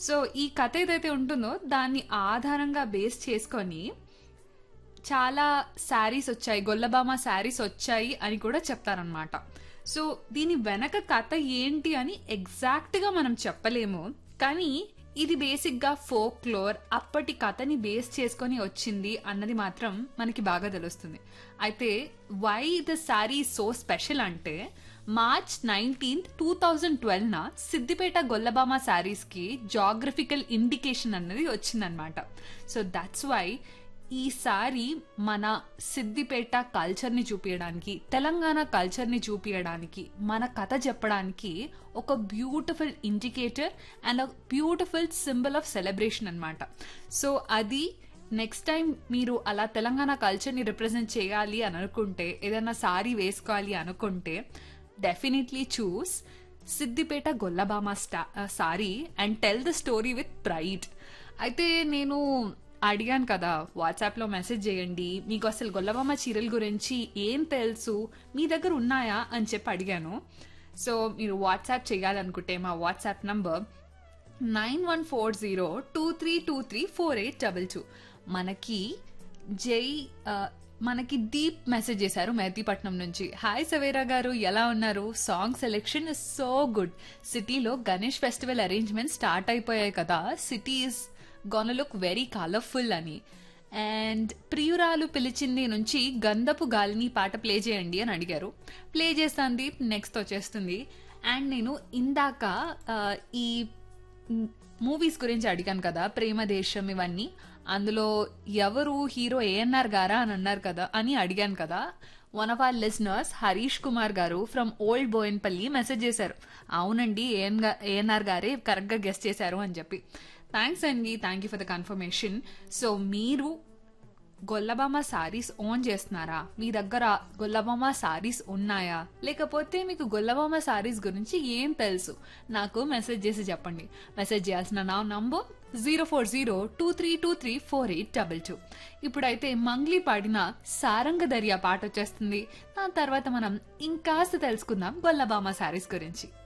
so ఈ కథ ఏదైతే ఉంటుందో దాన్ని ఆధారంగా బేస్ చేసుకొని చాలా శారీస్ వచ్చాయి గొల్లబామ శారీస్ వచ్చాయి అని కూడా చెప్తారనమాట సో దీని వెనక కథ ఏంటి అని ఎగ్జాక్ట్గా మనం చెప్పలేము కానీ ఇది బేసిక్గా ఫోక్ లోర్ అప్పటి కథని బేస్ చేసుకొని వచ్చింది అన్నది మాత్రం మనకి బాగా తెలుస్తుంది అయితే why the sari so special అంటే మార్చ్ నైన్టీన్త్ టూ థౌజండ్ ట్వెల్వ్న సిద్దిపేట గొల్లబామ శారీస్కి జాగ్రఫికల్ ఇండికేషన్ అన్నది వచ్చిందనమాట సో దట్స్ వై ఈ సారీ మన సిద్దిపేట కల్చర్ని చూపించడానికి తెలంగాణ కల్చర్ని చూపించడానికి మన కథ చెప్పడానికి ఒక బ్యూటిఫుల్ ఇండికేటర్ అండ్ ఒక బ్యూటిఫుల్ సింబల్ ఆఫ్ సెలబ్రేషన్ అనమాట సో అది నెక్స్ట్ టైం మీరు అలా తెలంగాణ కల్చర్ని రిప్రజెంట్ చేయాలి అని అనుకుంటే ఏదైనా సారీ వేసుకోవాలి అనుకుంటే డెఫినెట్లీ చూస్ సిద్దిపేట గొల్లబామ స్టా sari and tell the story with pride అయితే నేను అడిగాను కదా వాట్సాప్లో మెసేజ్ చేయండి మీకు అసలు గొల్లబామ చీరల గురించి ఏం తెలుసు మీ దగ్గర ఉన్నాయా అని చెప్పి అడిగాను సో మీరు వాట్సాప్ చేయాలనుకుంటే మా WhatsApp number nine one four zero two three two three four eight double two మనకి జై ఆ, మనకి దీప్ మెసేజ్ చేశారు మెహదీపట్నం నుంచి హాయ్ సవేరా గారు ఎలా ఉన్నారు song selection is so good సిటీలో గణేష్ ఫెస్టివల్ అరేంజ్మెంట్ స్టార్ట్ అయిపోయాయి కదా city is gonna look very colourful అని అండ్ ప్రియురాలు పిలిచింది నుంచి గంధపు గాలిని పాట ప్లే చేయండి అని అడిగారు ప్లే చేస్తాను దీప్ నెక్స్ట్ వచ్చేస్తుంది అండ్ నేను ఇందాక ఆ, ఈ మూవీస్ గురించి అడిగాను కదా ప్రేమ దేశం ఇవన్నీ అందులో ఎవరు హీరో ఏఎన్ఆర్ గారా అని అన్నారు కదా అని అడిగాను కదా one of our listeners Harish Kumar గారు ఫ్రమ్ ఓల్డ్ బోయన్పల్లి మెసేజ్ చేశారు అవునండి ఏఎన్ ఏఎన్ఆర్ గారే కరెక్ట్గా గెస్ట్ చేశారు అని చెప్పి థ్యాంక్స్ అండి thank you for the confirmation so మీరు గొల్లబామ సారీస్ ఓన్ చేస్తున్నారా మీ దగ్గర గొల్లబామ సారీస్ ఉన్నాయా లేకపోతే మీకు గొల్లబామ సారీస్ గురించి ఏం తెలుసు నాకు మెసేజ్ చేసి చెప్పండి మెసేజ్ చేయాల్సిన నా number zero four zero two three two three four eight double two ఇప్పుడైతే మంగ్లీ పాడిన సారంగ దర్యా పాట వచ్చేస్తుంది దాని తర్వాత మనం ఇంకాస్త తెలుసుకుందాం గొల్లబామ సారీస్ గురించి